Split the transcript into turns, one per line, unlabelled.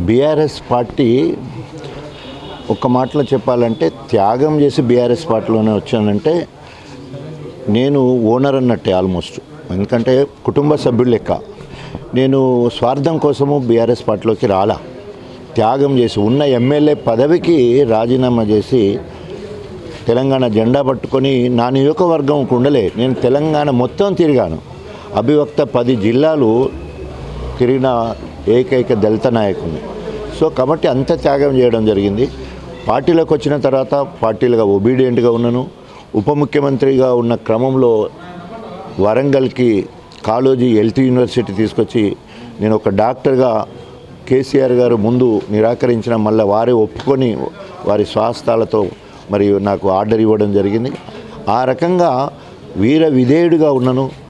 BRS party ఒక మాటలో చెప్పాలంటే త్యాగం చేసి బీఆర్ఎస్ పార్టీలోనే వచ్చానంటే నేను ఓనర్ అన్నట్టే ఆల్మోస్ట్ ఎందుకంటే కుటుంబ సభ్యులు లెక్క నేను స్వార్థం కోసము బీఆర్ఎస్ పార్టీలోకి రాలా త్యాగం చేసి ఉన్న ఎమ్మెల్యే పదవికి రాజీనామా చేసి తెలంగాణ జెండా పట్టుకొని నా నియోజకవర్గం ఉండలే నేను తెలంగాణ మొత్తం తిరిగాను అభివక్త పది జిల్లాలు తిరిగిన ఏకైక దళిత నాయకుని సో కాబట్టి అంత త్యాగం చేయడం జరిగింది పార్టీలోకి వచ్చిన తర్వాత పార్టీలుగా ఒబీడియంట్గా ఉన్నాను ఉప ముఖ్యమంత్రిగా ఉన్న క్రమంలో వరంగల్కి కాలోజీ హెల్త్ యూనివర్సిటీ తీసుకొచ్చి నేను ఒక డాక్టర్గా కేసీఆర్ గారు ముందు నిరాకరించిన మళ్ళీ వారే ఒప్పుకొని వారి స్వాస్థాలతో మరి నాకు ఆర్డర్ ఇవ్వడం జరిగింది ఆ రకంగా వీర విధేయుడిగా ఉన్నాను